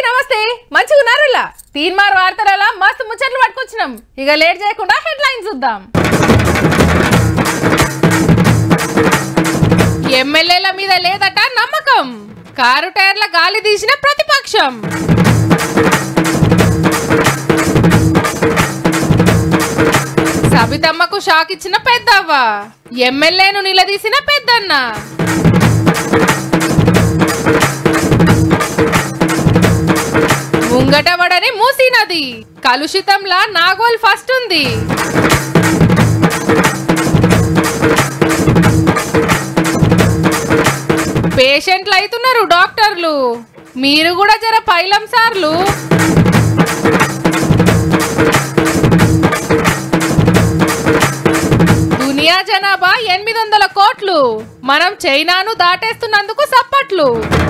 నమస్తే మంచిగా ఉన్నారులా తీన్మార్ వార్తల మస్తు ముచ్చట్లు పట్టుకొచ్చినాం ఇక లేట్ చేయకుండా హెడ్ లైన్స్ చూద్దాం ఎమ్మెల్యేల మీద లేదట నమ్మకం కారు టైర్ల గాలి తీసిన ప్రతిపక్షం సబితమ్మకు షాక్ ఇచ్చిన పెద్దవ్వ ఎమ్మెల్యేను నిలదీసిన పెద్దన్న ముంగటవడని మూసీ నది కలుషితంలా నాగోల్ ఫస్ట్ ఉంది పేషెంట్లు అవుతున్నారు డాక్టర్లు మీరు కూడా జర పైలం సార్లు దునియా జనాభా ఎనిమిది వందల కోట్లు మనం చైనాను దాటేస్తున్నందుకు సప్పట్లు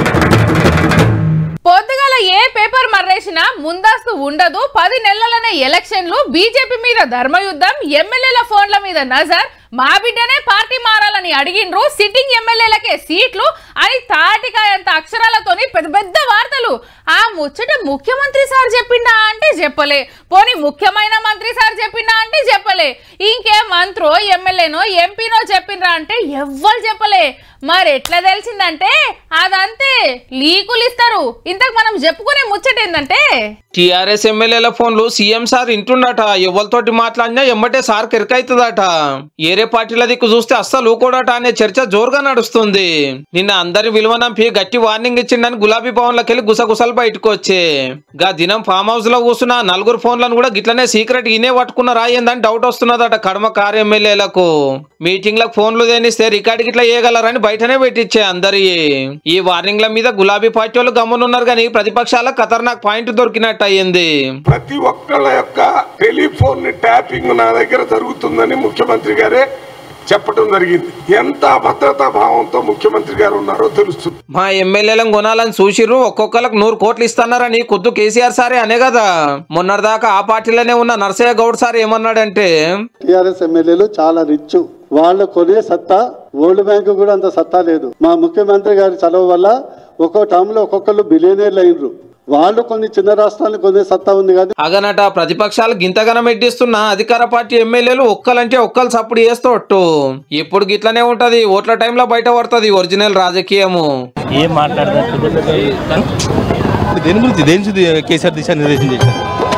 పొద్దుగల ఏ పేపర్ మర్రేసినా ముందస్తు ఉండదు పది నెలలనే ఎలక్షన్లు బీజేపీ మీద ధర్మయుద్ధం ఎమ్మెల్యేల ఫోన్ల మీద నజర్ మా బిడ్డనే పార్టీ మారాలని అడిగిండ్రు సిట్టింగ్ ఎమ్మెల్యేలకే సీట్లు అని తాటికాయంత అక్షరాలతోని పెద్ద పెద్ద వార్తలు ఆ ముచ్చట ముఖ్యమంత్రి సార్ చెప్పిండా అంటే చెప్పలే పోనీ ముఖ్యమైన మంత్రి సార్ చెప్పిండా అంటే చెప్పలే ఇంకే మంత్రో ఎమ్మెల్యేనో ఎంపీనో చెప్పిండ్రా అంటే ఎవ్వరు చెప్పలే మరి ఎట్లా తెలిసిందంటే అదంతే లీకులు ఇస్తారు ఇంతకు మనం చెప్పుకునే ముచ్చట ఏంటంటే టీఆర్ఎస్ ఎమ్మెల్యేల ఫోన్లు సీఎం సార్ ఇంటుండట ఎవరితోటి మాట్లాడినా ఎమ్మటే సార్ కిరకైతుందట ఏరే పార్టీల దిక్కు చూస్తే అస్సలు ఊకోడట అనే చర్చ జోరుగా నడుస్తుంది నిన్న అందరి విలువనంపి గట్టి వార్నింగ్ ఇచ్చిండని గులాబీ భవన్లోకి వెళ్ళి గుసగుసలు బయటకు వచ్చే గా దినం ఫామ్ హౌస్ లో కూర్చున్న నలుగురు ఫోన్లను కూడా గిట్లనే సీక్రెట్ ఇనే పట్టుకున్న ఏందని డౌట్ వస్తున్నదట కడమ కారు ఎమ్మెల్యేలకు మీటింగ్లకు ఫోన్లు దేనిస్తే రికార్డు గిట్లా వేయగలరని బయటనే పెట్టించే అందరి ఈ వార్నింగ్ల మీద గులాబీ పార్టీ వాళ్ళు గమ్మునున్నారు కానీ ప్రతిపక్షాల ఖతర్నాక్ పాయింట్ దొరికినట్టు అయ్యింది ప్రతి ఒక్కళ్ళ యొక్క టెలిఫోన్ ట్యాపింగ్ నా దగ్గర జరుగుతుందని ముఖ్యమంత్రి గారే చెప్పడం జరిగింది ఎంత అభద్రతా భావంతో ముఖ్యమంత్రి గారు ఉన్నారో తెలుస్తుంది మా ఎమ్మెల్యేలను కొనాలని చూసిర్రు ఒక్కొక్కరికి నూరు కోట్లు ఇస్తున్నారని కొద్దు కేసీఆర్ సారే అనే కదా మొన్నటిదాకా ఆ పార్టీలోనే ఉన్న నరసయ్య గౌడ్ సార్ ఏమన్నాడంటే టిఆర్ఎస్ ఎమ్మెల్యేలు చాలా రిచ్ వాళ్ళు కొనే సత్తా వరల్డ్ బ్యాంక్ కూడా అంత సత్తా లేదు మా ముఖ్యమంత్రి గారి చలవ వల్ల ఒక్కో టర్మ్ లో ఒక్కొక్కరు బిలియనీర్లు అయినరు వాళ్ళు కొన్ని చిన్న రాష్ట్రాలు కొనే సత్తా ఉంది కానీ అగనట ప్రతిపక్షాలు గింతగనం ఎడ్డిస్తున్న అధికార పార్టీ ఎమ్మెల్యేలు ఒక్కలంటే ఒక్కలు సప్పుడు చేస్తోట్టు ఇప్పుడు గిట్లనే ఉంటది ఓట్ల టైంలో బయట పడుతుంది ఒరిజినల్ రాజకీయము ఏం మాట్లాడతారు పెద్ద పెద్ద ఇప్పుడు దేని గురించి దేని గురించి కేసీఆర్ దిశానిర్దేశం చేశారు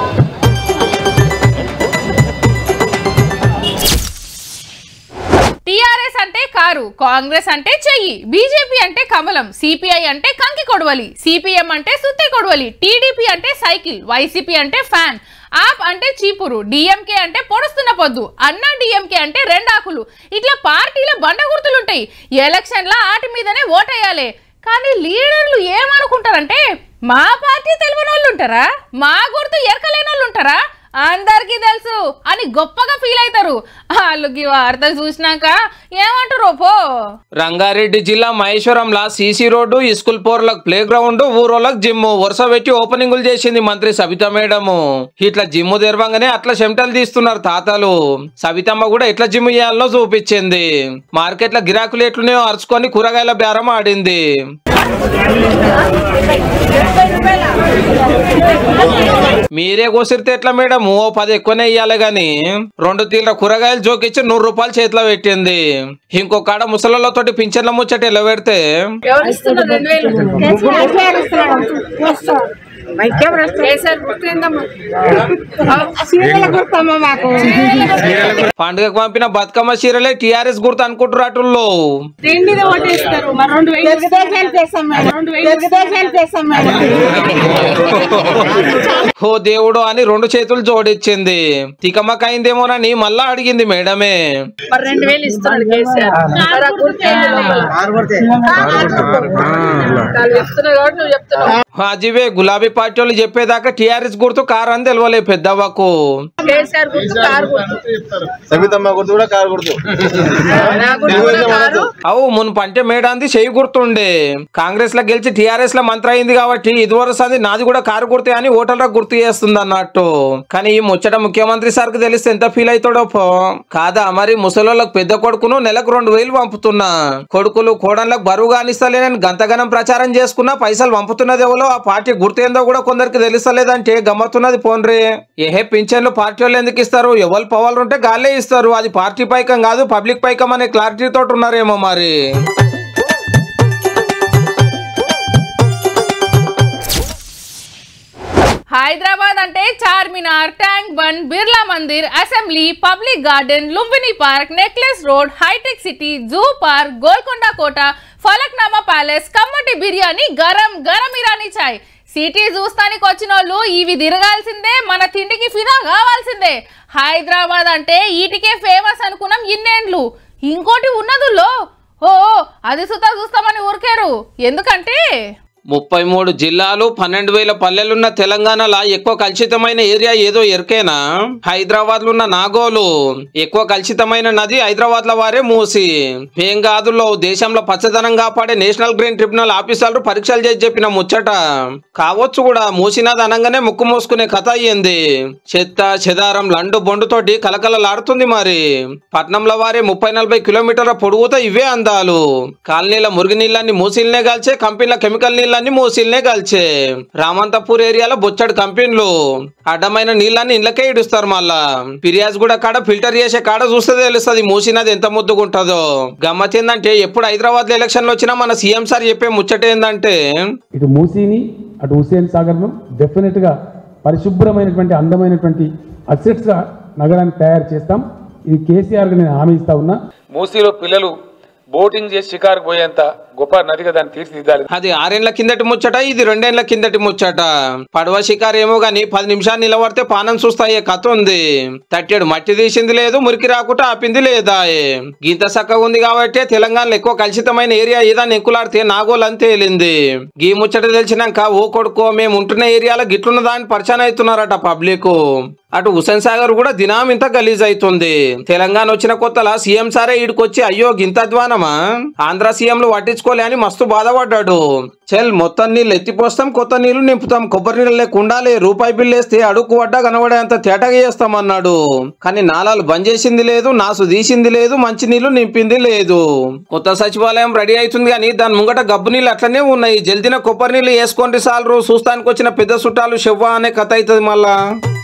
టిఆర్ఎస్ అంటే కారు కాంగ్రెస్ అంటే చెయ్యి బీజేపీ అంటే కమలం సిపిఐ అంటే కంకి కొడవలి సిపిఎం అంటే సుత్తే కొడవలి టీడీపీ అంటే సైకిల్ వైసీపీ అంటే ఫ్యాన్ ఆప్ అంటే చీపురు డిఎంకే అంటే పొడుస్తున్న పొద్దు అన్నా డిఎంకే అంటే రెండాకులు ఇట్లా పార్టీల బండ గుర్తులుంటాయి ఎలక్షన్ల ఆటి మీదనే ఓటేయాలి కానీ లీడర్లు ఏమనుకుంటారంటే మా పార్టీ తెలియని వాళ్ళు ఉంటారా మా గుర్తు ఎరకలేని వాళ్ళు ఉంటారా అందరికీ తెలుసు అని గొప్పగా ఫీల్ అవుతారు వాళ్ళు ఈ వార్తలు చూసినాక ఏమంటారు పో రంగారెడ్డి జిల్లా మహేశ్వరంలా సీసీ రోడ్డు స్కూల్ పోర్లకు ప్లే గ్రౌండ్ ఊరోళ్ళకి జిమ్ వరుస పెట్టి ఓపెనింగ్లు చేసింది మంత్రి సబిత మేడము ఇట్లా జిమ్ తెరవంగానే అట్లా చెమటలు తీస్తున్నారు తాతలు సబితమ్మ కూడా ఎట్లా జిమ్ చేయాలో చూపించింది మార్కెట్ల గిరాకులు ఎట్లున్నాయో అరుచుకొని కూరగాయల బేరం ఆడింది మీరే కోసిరితే ఎట్లా మేడం ఓ పది ఎక్కువనే ఇయ్యాలి గాని రెండు తీళ్ళ కూరగాయలు జోకిచ్చి నూరు రూపాయలు చేతిలో పెట్టింది ఇంకొక ముసలతోటి పింఛన్ల ముచ్చట ఎలా పెడితే పండుగకు పంపిన బతుకమ్మ చీరలే టిఆర్ఎస్ గుర్తు అనుకుంటారు అటుల్లో ఓ దేవుడు అని రెండు చేతులు జోడిచ్చింది తికమక అయిందేమోనని మళ్ళా అడిగింది మేడమే మరి రెండు వేలు ఇస్తున్నాడు కేసీఆర్ మరి ఆ గుర్తు ఏంది లోపల? వాళ్ళు చెప్తున్నారు కాబట్టి నువ్వు చెప్తున్నావు అజివే గులాబీ పార్టీ వాళ్ళు చెప్పేదాకా టిఆర్ఎస్ గుర్తు కారు అని తెలవలే పెద్దవ్వకు కేసీఆర్ గుర్తు కారు గుర్తు సబితమ్మ గుర్తు కూడా కారు గుర్తు నా గుర్తు కూడా కారు అవు మునుపు అంటే మేడాంది చేయి గుర్తుండే కాంగ్రెస్ లో గెలిచి టిఆర్ఎస్ లో మంత్రి అయింది కాబట్టి ఇదివరకు నాది కూడా కారు గుర్తే అని ఓటర్లకు గుర్తు గుర్తు చేస్తుంది అన్నట్టు కానీ ఈ ముచ్చట ముఖ్యమంత్రి సార్కి తెలిస్తే ఎంత ఫీల్ అవుతాడో పో కాదా మరి ముసలోళ్ళకి పెద్ద కొడుకును నెలకు రెండు వేలు పంపుతున్నా కొడుకులు కోడళ్ళకు బరువు కానిస్తలేనని గంతగనం ప్రచారం చేసుకున్నా పైసలు పంపుతున్నది ఎవరో ఆ పార్టీ గుర్తేందో కూడా కొందరికి తెలుస్తలేదంటే గమ్మత్తున్నది పోన్రే ఏహే పింఛన్లు పార్టీ వాళ్ళు ఎందుకు ఇస్తారు ఎవరు పవర్లు ఉంటే గాలే ఇస్తారు అది పార్టీ పైకం కాదు పబ్లిక్ పైకం అనే క్లారిటీ తోటి ఉన్నారేమో మరి హైదరాబాద్ అంటే Charminar tank bund Birla Mandir assembly public garden Lumbini park necklace road hitech city zoo park Golconda కోట ఫలక్నామా ప్యాలెస్ కమ్మటి బిర్యానీ గరం గరం ఇరానీ చాయ్ సిటీ చూస్తానికి వచ్చిన వాళ్ళు ఇవి తిరగాల్సిందే మన తిండికి ఫిదా కావాల్సిందే హైదరాబాద్ అంటే ఈటికే ఫేమస్ అనుకున్నాం ఇన్నేండ్లు ఇంకోటి ఉన్నదుల్లో ఓ అది సుతా చూస్తామని ఊరికారు ఎందుకంటే ముప్పై మూడు జిల్లాలు పన్నెండు వేల పల్లెలున్న తెలంగాణలో ఎక్కువ కలుషితమైన ఏరియా ఏదో ఎరికేనా హైదరాబాద్ లో ఉన్న నాగోలు ఎక్కువ కలుషితమైన నది హైదరాబాద్ లో వారే మూసి భేంగాదుల్లో దేశంలో పచ్చదనం కాపాడే నేషనల్ గ్రీన్ ట్రిబ్యునల్ ఆఫీసర్లు పరీక్షలు చేసి చెప్పిన ముచ్చట కావచ్చు కూడా మూసినది అనగానే ముక్కు మూసుకునే కథ అయ్యింది చెత్త చెదారం లండు బొండుతోటి కలకలలాడుతుంది మరి పట్నంలో వారే ముప్పై నలభై కిలోమీటర్ల పొడుగుతో ఇవే అందాలు కాలనీల మురుగు నీళ్ళన్ని మూసిల్నే కాల్చే కంపెనీల కెమికల్ నీళ్ళన్ని మూసిల్నే కాల్చే రామంతపూర్ ఏరియాలో బొచ్చడు కంపెనీలు అడ్డమైన నీళ్ళన్ని ఇళ్ళకే ఇడుస్తారు మళ్ళా ఫిర్యాజ్ కూడా కాడ ఫిల్టర్ చేసే కాడ చూస్తే తెలుస్తుంది మూసినది ఎంత ముద్దుగుంటుందో గమ్మత్ ఏందంటే ఎప్పుడు హైదరాబాద్ లో ఎలక్షన్లు వచ్చినా మన సీఎం సార్ చెప్పే ముచ్చట ఏందంటే ఇటు మూసీని అటు హుస్సేన్ సాగర్ను డెఫినెట్గా పరిశుభ్రమైనటువంటి అందమైనటువంటి అసెట్స్గా నగరాన్ని తయారు చేస్తాం ఇది కేసీఆర్కి నేను హామీ ఇస్తా ఉన్నా మూసీలో పిల్లలు బోటింగ్ చేసి షికారుకు పోయేంత గొప్ప నదిగా దాన్ని తీర్చిదిద్దాలి అది ఆరేండ్ల కిందటి ముచ్చట ఇది రెండేండ్ల కిందటి ముచ్చట పడవ షికారు ఏమో గాని పది నిమిషాలు నిలబడితే పానం చూస్తాయే కథ ఉంది తట్టెడు మట్టి తీసింది లేదు మురికి రాకుండా ఆపింది లేదా గీత చక్కగా ఉంది కాబట్టి తెలంగాణలో ఎక్కువ కలుషితమైన ఏరియా ఏదాన్ని ఎక్కులాడితే నాగోలు అంతే తేలింది గీ ముచ్చట తెలిసినాక ఓ కొడుకో మేము ఉంటున్న ఏరియాలో గిట్లున్న దాన్ని పరిచయం అవుతున్నారట పబ్లిక్ అటు హుసేన్ సాగర్ కూడా దినాం ఇంత గలీజ్ అవుతుంది తెలంగాణ వచ్చిన కొత్తలా సీఎం సారే ఈడికొచ్చి అయ్యో గింత అధ్వానమా ఆంధ్ర సీఎంలు పట్టించుకోలే అని మస్తు బాధపడ్డాడు చెల్ మొత్తం నీళ్ళు ఎత్తిపోస్తాం కొత్త నీళ్లు నింపుతాం కొబ్బరి నీళ్ళు లేకుండాలే రూపాయి బిల్లు వేస్తే అడుక్కు పడ్డా కనబడేంత తేటగా చేస్తామన్నాడు కానీ నాలాలు బంద్ చేసింది లేదు నాసు తీసింది లేదు మంచి నీళ్లు నింపింది లేదు కొత్త సచివాలయం రెడీ అవుతుంది కానీ దాని ముంగట గబ్బు నీళ్ళు అట్లనే ఉన్నాయి జల్దిన కొబ్బరి నీళ్ళు వేసుకోండి సాలరు చూస్తానికి వచ్చిన పెద్ద చుట్టాలు శవ్వ అనే కథ అవుతుంది మళ్ళా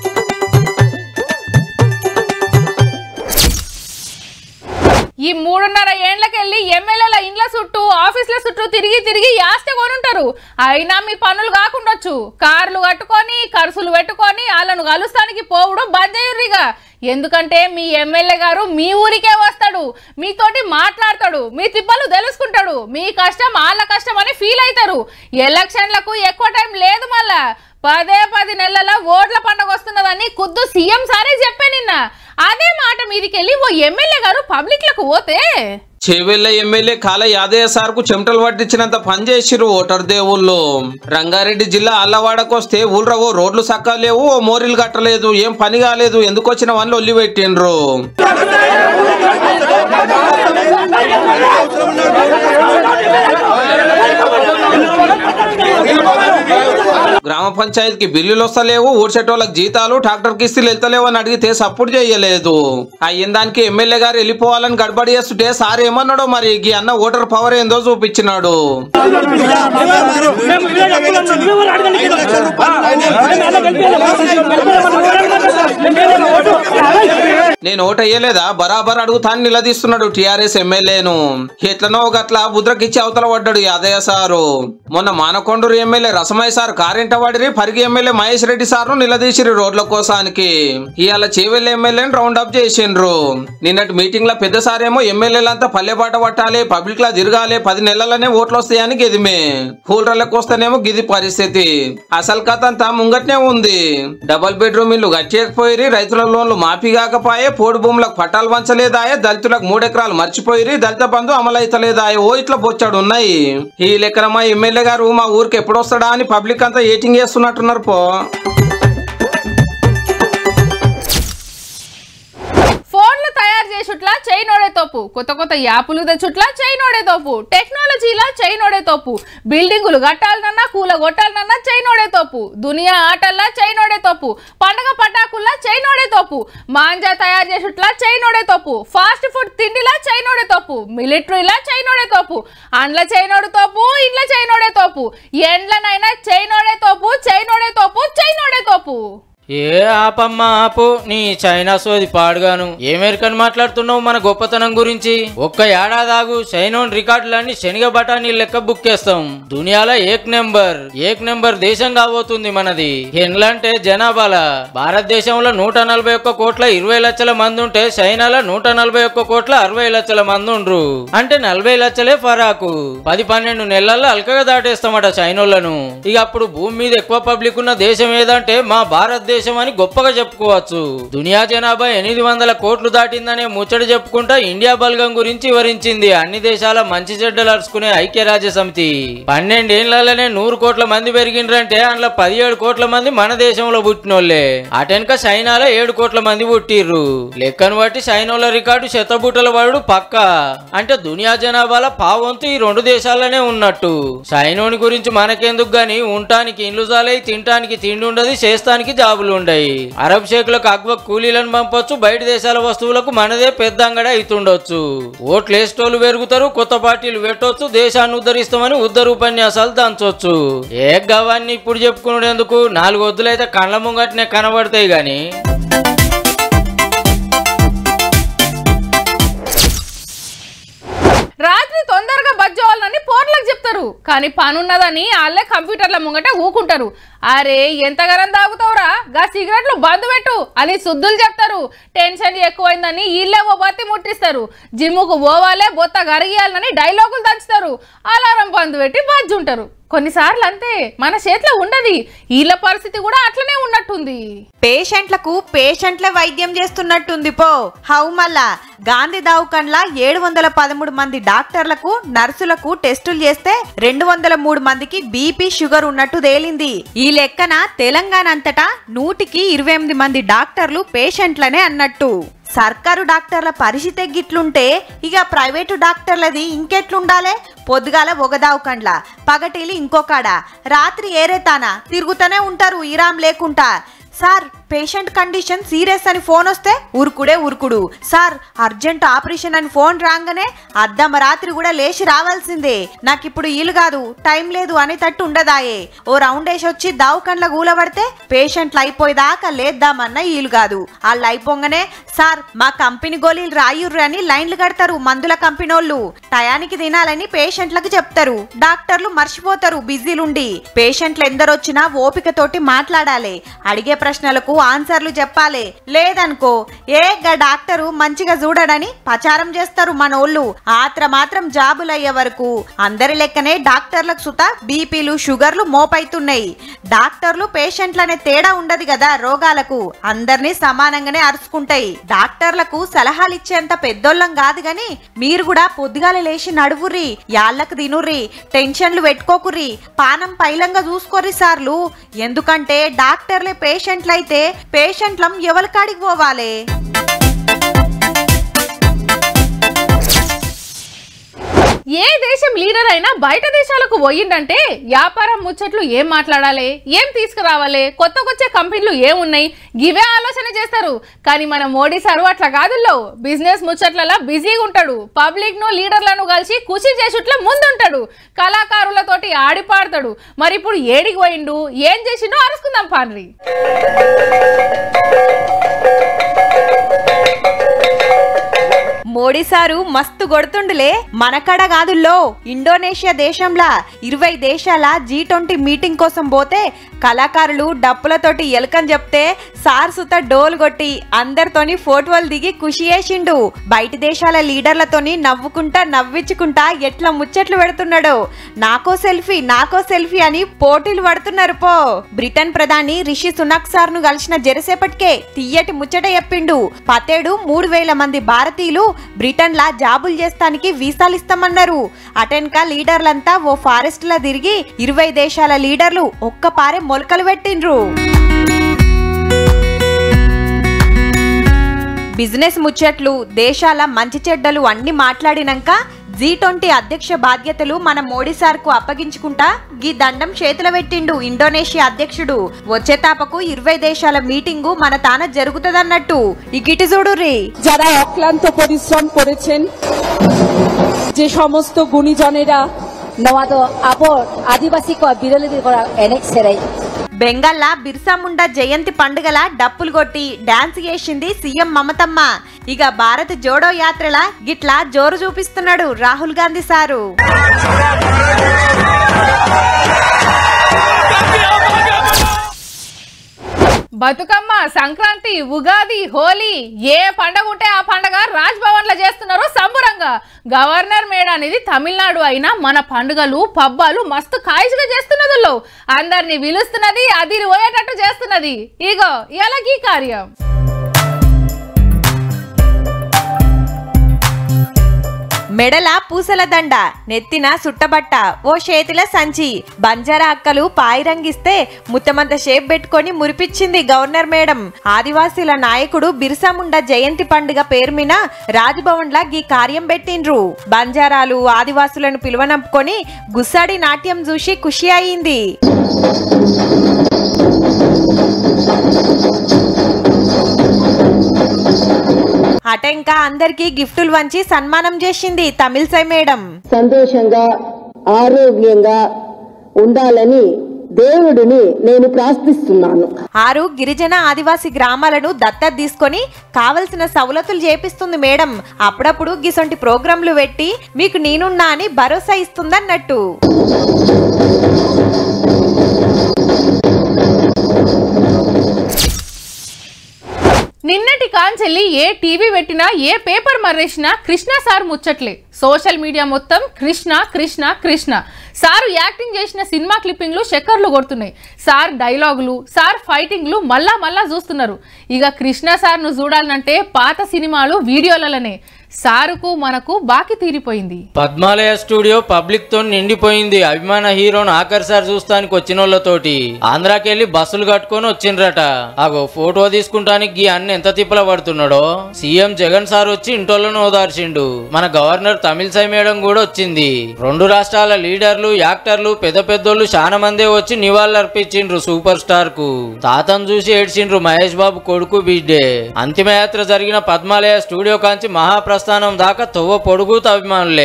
ఈ మూడున్నర ఏండ్లకెళ్ళి ఎమ్మెల్యేల ఇండ్ల చుట్టూ ఆఫీసుల చుట్టూ తిరిగి తిరిగి యాస్త కొనుంటారు అయినా మీ పనులు కాకుండొచ్చు కార్లు కట్టుకొని ఖర్చులు పెట్టుకొని వాళ్ళను కలుస్తానికి పోవడం బంద్ చేయుర్రిగా ఎందుకంటే మీ ఎమ్మెల్యే గారు మీ ఊరికే వస్తాడు మీతోటి మాట్లాడతాడు మీ తిప్పలు తెలుసుకుంటాడు మీ కష్టం వాళ్ళ కష్టం అని ఫీల్ అవుతారు ఎలక్షన్లకు ఎక్కువ టైం లేదు మళ్ళా పదే పది నెలల ఓట్ల పండుగ వస్తున్నదని ఖుద్దు సీఎం సారే చెప్పే నిన్న అదే మాట మీదికెళ్ళి ఓ ఎమ్మెల్యే గారు పబ్లిక్ లకు పోతే చేవెళ్ళ ఎమ్మెల్యే కాల యాదయ్య సార్ కు చెమటలు పట్టించినంత పని చేసిరు ఓటర్ దేవుళ్ళు రంగారెడ్డి జిల్లా అల్లవాడకు వస్తే ఊళ్ళో రోడ్లు సక్కా లేవు ఓ మోరీలు కట్టలేదు ఏం పని కాలేదు ఎందుకు వచ్చిన వన్లు ఒల్లి పెట్టిండ్రు గ్రామ పంచాయతీకి బిల్లులు వస్తలేవు ఊడ్చేటోళ్ళకి జీతాలు ట్రాక్టర్ కిస్తీలు వెళ్తలేవు అని అడిగితే సపోర్ట్ చేయలేదు అయిన దానికి ఎమ్మెల్యే గారు వెళ్ళిపోవాలని గడబడి చేస్తుంటే సార్ ఏమన్నాడో మరి ఈ అన్న ఓటర్ పవర్ ఏందో చూపించినాడు నేను ఓటు వేయలేదా బరాబర్ అడుగుతాను నిలదీస్తున్నాడు టిఆర్ఎస్ ఎమ్మెల్యేను ఎట్లనో గట్ల బుద్రకిచ్చి అవతల పడ్డాడు యాదయ్య సారు మొన్న మానకొండూరు ఎమ్మెల్యే రసమయ్య సార్ కారింట వాడిరి పరిగి ఎమ్మెల్యే మహేష్ రెడ్డి సార్ను నిలదీసిరు రోడ్ల కోసానికి ఇవాళ చేవెళ్ళ ఎమ్మెల్యేని రౌండ్ అప్ చేసిండ్రు నిన్నటి మీటింగ్ లో పెద్ద సార్ ఏమో ఎమ్మెల్యేలంతా పల్లెబాట పట్టాలి పబ్లిక్ లా తిరగాలి పది నెలలనే ఓట్లు వస్తాయని గెదిమే కూలర్లకు వస్తేనేమో గిది పరిస్థితి అసలు కథ అంతా ముంగట్నే ఉంది డబల్ బెడ్రూమ్ ఇల్లు కట్టేయకపోయి రైతుల లోన్లు మాఫీ కాకపాయే పోడు భూములకు పట్టాలు వంచలేదాయే దళితులకు మూడెకరాలు మర్చిపోయి దళిత బంధు అమలైతలేదాయే ఓ ఇట్లా బొచ్చాడు ఉన్నాయి ఈ లెక్కన మా ఎమ్మెల్యే గారు మా ఊరికి ఎప్పుడు వస్తాడా అని పబ్లిక్ అంతా ఏటింగ్ చేస్తున్నట్టున్నారు పో ఫోన్లు తయారు చేసుట్లా చైనోడే తోపు కొత్త కొత్త యాపులు తెచ్చుట్లా చైనోడే తోపు టెక్నాలజీలా చైనోడే తోపు బిల్డింగులు కట్టాలనన్నా కూల కొట్టాలనన్నా చైనోడే తోపు దునియా ఆటల్లా చైనోడే తోపు పండగ పటాకుల్లా చైనోడే తోపు మాంజా తయారు చేసుట్లా చైనోడే తోపు ఫాస్ట్ ఫుడ్ తిండిలా చైనోడే తోపు మిలిటరీలా చైనోడే తోపు అండ్ల చైనోడు తోపు ఇండ్ల చైనోడే తోపు ఎండ్లనైనా చైనోడే తోపు చైనోడే తోపు చైనోడే తోపు ఏ ఆపమ్మా ఆపు నీ చైనా సోది పాడుగాను ఏమేరికని మాట్లాడుతున్నావు మన గొప్పతనం గురించి ఒక్క ఏడాదాగు చైనోన్ రికార్డులన్నీ శనిగ బఠానీ లెక్క బుక్ చేస్తాం దునియాలో ఏక్ నెంబర్ ఏక్ నెంబర్ దేశం కాబోతుంది మనది ఎన్లంటే జనాభాల భారతదేశంలో నూట నలభై ఒక్క కోట్ల ఇరవై లక్షల మంది ఉంటే చైనాలో నూట నలభై ఒక్క కోట్ల అరవై లక్షల మంది ఉండ్రు అంటే నలభై లక్షలే ఫరాకు పది పన్నెండు నెలల్లో అల్కగా దాటేస్తామట చైనోళ్లను ఇక అప్పుడు భూమి మీద ఎక్కువ పబ్లిక్ ఉన్న దేశం ఏదంటే మా భారతదేశం అని గొప్పగా చెప్పుకోవచ్చు దునియా జనాభా ఎనిమిది వందల కోట్లు దాటిందనే ముచ్చట చెప్పుకుంటా ఇండియా బల్గం గురించి వివరించింది అన్ని దేశాల మంచి చెడ్డలు అరుచుకునే ఐక్యరాజ్య సమితి పన్నెండేళ్లలోనే నూరు కోట్ల మంది పెరిగిండ్రంటే అందులో పదిహేడు కోట్ల మంది మన దేశంలో పుట్టినోళ్లే అటెనక చైనాలో ఏడు కోట్ల మంది పుట్టిర్రు లెక్కను బట్టి చైనాల రికార్డు శతబుట్టల వాడు పక్క అంటే దునియా జనాభాల పావంతు ఈ రెండు దేశాలనే ఉన్నట్టు చైనోని గురించి మనకెందుకు గాని ఉండటానికి ఇండ్లు జాలై తినటానికి తిండి ఉండదు చేస్తానికి జాబులు ఉండయి అరబ్ షేకులకు అగ్వ కూలీలను పంపొచ్చు బయట దేశాల వస్తువులకు మనదే పెద్ద అంగడి అవుతుండొచ్చు ఓట్లు వేసేటోళ్ళు పెరుగుతారు కొత్త పార్టీలు పెట్టొచ్చు దేశాన్ని ఉద్ధరిస్తామని ఉద్ధర ఉపన్యాసాలు దంచొచ్చు ఏ గవాన్ని ఇప్పుడు చెప్పుకునేందుకు నాలుగు వద్దులైతే కళ్ళ ముంగట్నే కనబడతాయి గాని రాత్రి తొందరగా బజ్జోవాలని పోర్లకు చెప్తారు కానీ పనున్నదని వాళ్ళే కంప్యూటర్ల ముంగట ఊకుంటారు అరే ఎంత గరం తాగుతావురా గా సిగరెట్లు బంద్ పెట్టు అని శుద్ధులు చెప్తారు టెన్షన్ ఎక్కువైందని వీళ్ళే ఓ బత్తి ముట్టిస్తారు జిమ్ముకు పోవాలే బొత్త గరిగియాలని డైలాగులు దంచుతారు అలారం బంద్ పెట్టి బజ్జుంటారు కొన్నిసార్లు అంతే మన చేతిలో ఉండదు వీళ్ళ పరిస్థితి కూడా అట్లనే ఉన్నట్టుంది పేషెంట్లకు పేషెంట్లే వైద్యం చేస్తున్నట్టుంది పో హౌ మళ్ళా గాంధీ దవాఖాన్లా ఏడు వందల పదమూడు మంది డాక్టర్లకు నర్సులకు టెస్టులు చేస్తే రెండు వందల మూడు మందికి బీపీ షుగర్ ఉన్నట్టు తేలింది ఈ లెక్కన తెలంగాణ అంతటా నూటికి ఇరవై ఎనిమిది మంది డాక్టర్లు పేషెంట్లనే అన్నట్టు సర్కారు డాక్టర్ల పరిస్థితి గిట్లుంటే ఇక ప్రైవేటు డాక్టర్లది ఇంకెట్లుండాలే పొద్దుగాల ఒక దావకండ్ల పగటిలి ఇంకొకాడ రాత్రి ఏరేతానా తిరుగుతూనే ఉంటారు ఇరాం లేకుండా సార్ పేషెంట్ కండిషన్ సీరియస్ అని ఫోన్ వస్తే ఉరుకుడే ఉరుకుడు సార్ అర్జెంట్ ఆపరేషన్ అని ఫోన్ రాగానే అద్దమ్మ రాత్రి కూడా లేచి రావాల్సిందే నాకు ఇప్పుడు ఈలు కాదు టైం లేదు అని తట్టు ఉండదాయే ఓ రౌండ్ వేసి వచ్చి దావకండ్ల గూలబడితే పేషెంట్లు అయిపోయేదాకా లేద్దామన్న ఈలు కాదు వాళ్ళు అయిపోగానే సార్ మా కంపెనీ గోళీలు రాయుర్రు అని లైన్లు కడతారు మందుల కంపెనీ వాళ్ళు టయానికి తినాలని పేషెంట్లకు చెప్తారు డాక్టర్లు మర్చిపోతారు బిజీలుండి పేషెంట్లు ఎందరొచ్చినా ఓపికతోటి మాట్లాడాలి అడిగే ప్రశ్నలకు ఆన్సర్లు చెప్పాలి లేదనుకో ఏ గా డాక్టరు మంచిగా చూడడని ప్రచారం చేస్తారు మనోళ్ళు ఆత్ర మాత్రం జాబులు అయ్యే వరకు అందరి లెక్కనే డాక్టర్లకు సుత బీపీలు షుగర్లు మోపైతున్నాయి డాక్టర్లు పేషెంట్లనే తేడా ఉండదు కదా రోగాలకు అందరినీ సమానంగానే అరుచుకుంటాయి డాక్టర్లకు సలహాలు ఇచ్చేంత పెద్దోళ్ళం కాదు గాని మీరు కూడా పొద్దుగాల లేచి నడువుర్రి యాళ్ళకు తినుర్రి టెన్షన్లు పెట్టుకోకుర్రి పానం పైలంగా చూసుకోర్రి సార్లు ఎందుకంటే డాక్టర్లే పేషెంట్లయితే పేషెంట్లం ఎవరి కాడికి పోవాలి ఏ దేశం లీడర్ అయినా బయట దేశాలకు పోయిందంటే వ్యాపారం ముచ్చట్లు ఏం మాట్లాడాలి ఏం తీసుకురావాలి కొత్తకొచ్చే కంపెనీలు ఏమున్నాయి గివే ఆలోచన చేస్తారు కానీ మన మోడీ సారు అట్లా కాదుల్లో బిజినెస్ ముచ్చట్లలో బిజీగా ఉంటాడు పబ్లిక్ ను లీడర్లను కలిసి కృషి చేసుట్ల ముందుంటాడు కళాకారులతోటి ఆడి పాడతాడు మరి ఇప్పుడు ఏడికి పోయిండు ఏం చేసిండో అరుసుకుందాం పాన్రి మోడీ సారు మస్తు కొడుతుండులే మనకడ కాదుల్లో ఇండోనేషియా దేశంలా ఇరవై దేశాల జీ ట్వంటీ మీటింగ్ కోసం పోతే కళాకారులు డప్పులతోటి ఎలకని చెప్తే సార్ సుత డోలు కొట్టి అందరితోని ఫోటోలు దిగి ఖుషి చేసిండు బయటి దేశాల లీడర్లతోని నవ్వుకుంటా నవ్వించుకుంటా ఎట్లా ముచ్చట్లు పెడుతున్నాడో నాకో సెల్ఫీ నాకో సెల్ఫీ అని పోటీలు పడుతున్నారు పో బ్రిటన్ ప్రధాని రిషి సునాక్ సార్ ను కలిసిన జరసేపటికే తీయటి ముచ్చట చెప్పిండు పతేడు మూడు వేల మంది భారతీయులు బ్రిటన్ లా జాబులు చేస్తానికి వీసాలు ఇస్తామన్నారు అటెన్క లీడర్లంతా ఓ ఫారెస్ట్ లా తిరిగి ఇరవై దేశాల లీడర్లు ఒక్క పారే మొలకలు పెట్టిండ్రు బిజినెస్ ముచ్చట్లు దేశాల మంచి చెడ్డలు అన్ని మాట్లాడినాక జీ ట్వంటీ అధ్యక్ష బాధ్యతలు మన మోడీ సార్ కు అప్పగించుకుంటా గీ దండం చేతుల పెట్టిండు ఇండోనేషియా అధ్యక్షుడు వచ్చే తాపకు ఇరవై దేశాల మీటింగు మన తాన జరుగుతుందన్నట్టు ఇకిటి చూడుర్రి যারা অক্লান্ত পরিশ্রম করেছেন যে সমস্ত গুণীজনেরা নওয়াদ আবর আদিবাসী ক বিরোধী করা এনেক সেরাই బెంగాల్లా బిర్సా ముండా జయంతి పండుగల డప్పులు కొట్టి డాన్స్ చేసింది సీఎం మమతమ్మ ఇక భారత్ జోడో యాత్రల గిట్లా జోరు చూపిస్తున్నాడు రాహుల్ గాంధీ సారు బతుకమ్మ సంక్రాంతి ఉగాది హోలీ ఏ పండగ ఉంటే ఆ పండగ రాజ్ భవన్ లో చేస్తున్నారు సంబురంగా గవర్నర్ మేడ అనేది తమిళనాడు అయినా మన పండుగలు పబ్బాలు మస్తు కాయిగా చేస్తున్నది అందరిని పిలుస్తున్నది అది పోయేటట్టు చేస్తున్నది ఇగో ఎలాగీ కార్యం మెడల పూసల దండ నెత్తిన సుట్టబట్ట ఓ చేతిల సంచి బంజారా అక్కలు పాయిరంగిస్తే ముత్తమంత షేప్ పెట్టుకొని మురిపించింది గవర్నర్ మేడం ఆదివాసీల నాయకుడు బిర్సా ముండా జయంతి పండుగ పేరు మీద రాజ్భవన్లా గీ కార్యం పెట్టిండ్రు బంజారాలు ఆదివాసులను పిలువనంపుకొని గుస్సాడి నాట్యం చూసి ఖుషి అయింది అటెంకా అందరికీ గిఫ్టులు వంచి సన్మానం చేసింది తమిళసై మేడం సంతోషంగా ఆరోగ్యంగా ఉండాలని దేవుడిని నేను ప్రార్థిస్తున్నాను ఆరు గిరిజన ఆదివాసి గ్రామాలను దత్తత తీసుకొని కావలసిన సవలతులు చేపిస్తుంది మేడం అప్పుడప్పుడు గిసొంటి ప్రోగ్రాంలు పెట్టి మీకు నేనున్నా అని భరోసా ఇస్తుందన్నట్టు నిన్నటి కాంచెల్లి ఏ టీవీ పెట్టినా ఏ పేపర్ మర్రేసినా కృష్ణ సార్ ముచ్చట్లే సోషల్ మీడియా మొత్తం కృష్ణ కృష్ణ కృష్ణ సారు యాక్టింగ్ చేసిన సినిమా క్లిప్పింగ్లు చక్కర్లు కొడుతున్నాయి సార్ డైలాగులు సార్ ఫైటింగ్లు మళ్ళా మళ్ళా చూస్తున్నారు ఇక కృష్ణ సార్ను చూడాలంటే పాత సినిమాలు వీడియోలనే సారుకు మనకు బాకి తీరిపోయింది పద్మాలయ స్టూడియో పబ్లిక్ తో నిండిపోయింది అభిమాన హీరోను ఆఖరి సార్ చూస్తానికి వచ్చిన వాళ్ళతోటి ఆంధ్రాకెళ్ళి బస్సులు కట్టుకొని వచ్చిండ్రట అగో ఫోటో తీసుకుంటానికి గీ అన్న ఎంత తిప్పల పడుతున్నాడో సీఎం జగన్ సార్ వచ్చి ఇంటోళ్ళను ఓదార్చిండు మన గవర్నర్ తమిళసై మేడం కూడా వచ్చింది రెండు రాష్ట్రాల లీడర్లు యాక్టర్లు పెద్ద పెద్దోళ్ళు చాలా మందే వచ్చి నివాళులర్పించిండ్రు సూపర్ స్టార్ కు తాతను చూసి ఏడ్చిండ్రు మహేష్ బాబు కొడుకు బిడ్డే అంతిమయాత్ర జరిగిన పద్మాలయ స్టూడియో కాంచి మహాప్రస్థానం దాకా తొవ్వ పొడుగుత అభిమానులే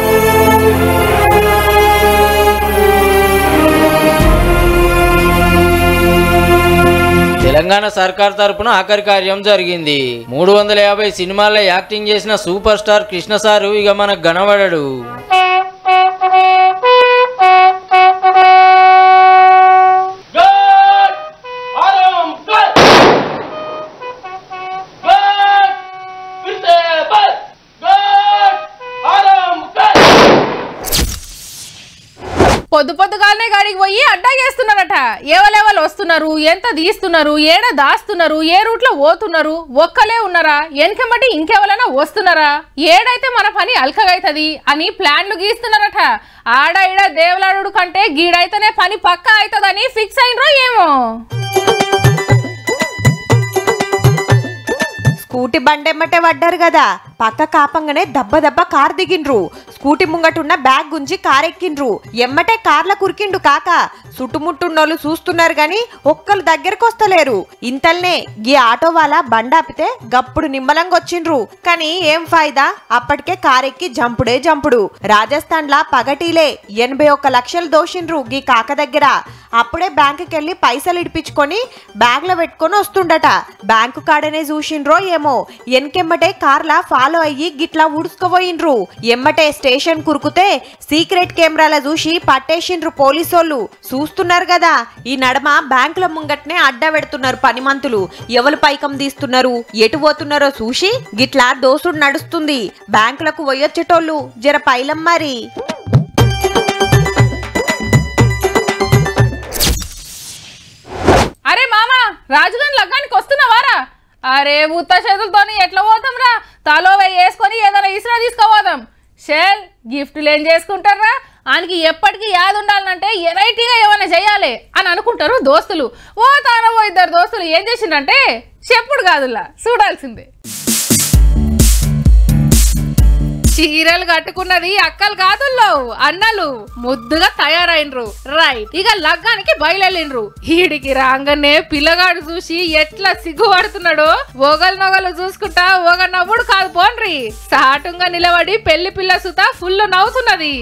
తెలంగాణ సర్కార్ తరపున ఆఖరి కార్యం జరిగింది మూడు వందల యాభై సినిమాల్లో యాక్టింగ్ చేసిన సూపర్ స్టార్ కృష్ణ సారు ఇక మనకు గనబడడు పొద్దు పొద్దుగానే గాడికి పోయి అడ్డా చేస్తున్నారట ఎవరెవరు వస్తున్నారు ఎంత తీస్తున్నారు ఏడ దాస్తున్నారు ఏ రూట్ లో పోతున్నారు ఒక్కలే ఉన్నారా వెనకమటి ఇంకెవరైనా వస్తున్నారా ఏడైతే మన పని అల్కగైతది అని ప్లాన్లు గీస్తున్నారట ఆడ ఈడ దేవులాడు కంటే గీడైతేనే పని పక్క అవుతుందని ఫిక్స్ అయినరో ఏమో స్కూటీ బండెమ్మటే పడ్డారు కదా పక్క కాపంగానే దెబ్బ దెబ్బ కార్ దిగిండ్రు స్కూటీ ముంగటున్న బ్యాగ్ గుంజి కార్ ఎక్కిండ్రు ఎమ్మటే కార్ల కురికిండు కాక చుట్టుముట్టున్నోళ్ళు చూస్తున్నారు గాని ఒక్కరు దగ్గరకు వస్తలేరు ఇంతల్నే గీ ఆటో వాళ్ళ బండాపితే గప్పుడు నిమ్మలంగా వచ్చిండ్రు కానీ ఏం ఫాయిదా అప్పటికే కారెక్కి జంపుడే జంపుడు రాజస్థాన్ లా పగటీలే ఎనభై ఒక్క లక్షలు దోషిండ్రు గీ కాక దగ్గర అప్పుడే బ్యాంకుకి వెళ్ళి పైసలు ఇడిపించుకొని బ్యాగ్ లో పెట్టుకొని వస్తుండట బ్యాంకు కాడనే చూసిండ్రో ఏమో ఎనకెమ్మటే కార్లా ఫాలో అయ్యి గిట్లా ఊడ్చుకోబోయిండ్రు ఎమ్మటే స్టేషన్ కురుకుతే సీక్రెట్ కెమెరాల చూసి పట్టేసిండ్రు పోలీసోళ్ళు చూస్తున్నారు కదా ఈ నడమ బ్యాంకుల ముంగట్నే అడ్డా పెడుతున్నారు పనిమంతులు ఎవరు పైకం తీస్తున్నారు ఎటు పోతున్నారో చూసి గిట్లా దోసుడు నడుస్తుంది బ్యాంకులకు పోయొచ్చేటోళ్ళు జర పైలం మరి అరే మామా రాజుగారి లగ్గానికి వస్తున్నావారా అరే ఉత్త చేతులతోని ఎట్లా పోతాం రా తలో వెయ్యి వేసుకొని ఏదైనా ఇసిరా తీసుకోపోదాం షేల్ గిఫ్ట్లు ఏం చేసుకుంటారా ఆయనకి ఎప్పటికీ యాద ఉండాలంటే వెరైటీగా ఏమైనా చేయాలి అని అనుకుంటారు దోస్తులు ఓ తానో ఇద్దరు దోస్తులు ఏం చేసిండంటే చెప్పుడు కాదులా చూడాల్సిందే చీరలు కట్టుకున్నది అక్కలు కాదుల్లో అన్నలు ముద్దుగా తయారైనరు రైట్ ఇక లగ్గానికి బయలుదేరిండ్రు ఈడికి రాగానే పిల్లగాడు చూసి ఎట్లా సిగ్గుపడుతున్నాడో ఓగలు నొగలు చూసుకుంటా ఓగ నవ్వుడు కాదు పోన్రి సాటుంగా నిలబడి పెళ్లి పిల్ల సుత ఫుల్ నవ్వుతున్నది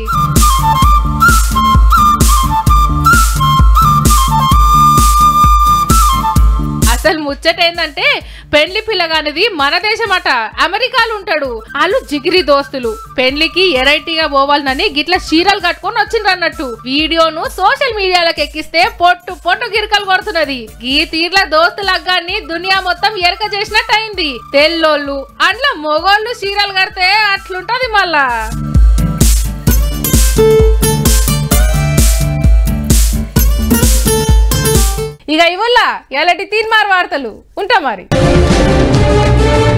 అసలు ముచ్చట ఏందంటే పెళ్లి పిల్లగానిది మన దేశమట అమెరికాలో ఉంటాడు వాళ్ళు జిగిరి దోస్తులు పెళ్లికి ఎరైటీగా పోవాలని గిట్ల చీరలు కట్టుకొని వచ్చిండ్రు అన్నట్టు వీడియోను సోషల్ మీడియాలకు ఎక్కిస్తే పొట్టు పొట్టు గిరికలు కొడుతున్నది ఈ తీర్ల దోస్తు లగ్గాన్ని దునియా మొత్తం ఎరక చేసినట్టు అయింది తెల్లోళ్ళు అండ్ల మొగోళ్ళు చీరలు కడితే అట్లుంటది మళ్ళా ఇక ఇవల్ల ఎలాంటి తీన్మార్ వార్తలు ఉంటా మరి